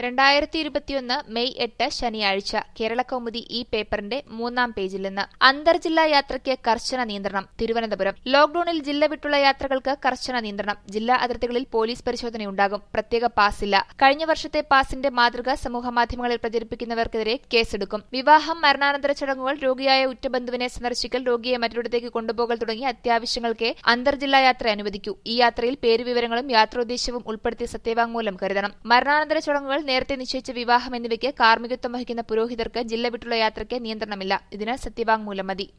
രണ്ടായിരത്തി ഇരുപത്തിയൊന്ന് മെയ് എട്ട് ശനിയാഴ്ച കേരളകൗമുദി ഈ പേപ്പറിന്റെ മൂന്നാം പേജിൽ നിന്ന് അന്തർജില്ലാ യാത്രയ്ക്ക് കർശന നിയന്ത്രണം തിരുവനന്തപുരം ലോക്ഡൌണിൽ ജില്ല വിട്ടുള്ള യാത്രകൾക്ക് കർശന നിയന്ത്രണം ജില്ലാ അതിർത്തികളിൽ പോലീസ് പരിശോധനയുണ്ടാകും പ്രത്യേക പാസില്ല കഴിഞ്ഞ വർഷത്തെ പാസിന്റെ മാതൃക സമൂഹമാധ്യമങ്ങളിൽ പ്രചരിപ്പിക്കുന്നവർക്കെതിരെ കേസെടുക്കും വിവാഹം മരണാനന്തര ചടങ്ങുകൾ രോഗിയായ ഉറ്റബന്ധുവിനെ സന്ദർശിക്കൽ രോഗിയെ മറ്റൊരിടത്തേക്ക് കൊണ്ടുപോകൽ തുടങ്ങിയ അത്യാവശ്യങ്ങൾക്ക് അന്തർജില്ലാ യാത്ര അനുവദിക്കൂ ഈ യാത്രയിൽ പേരുവിവരങ്ങളും യാത്രോദ്ദേശവും ഉൾപ്പെടുത്തിയ സത്യവാങ്മൂലം കരുതണം മരണാനന്തര ചടങ്ങുകൾ നേരത്തെ നിശ്ചയിച്ച വിവാഹം എന്നിവയ്ക്ക് കാർമ്മികത്വം വഹിക്കുന്ന പുരോഹിതർക്ക് ജില്ല വിട്ടുള്ള യാത്രയ്ക്ക് നിയന്ത്രണമില്ല ഇതിന് സത്യവാങ്മൂലം മതി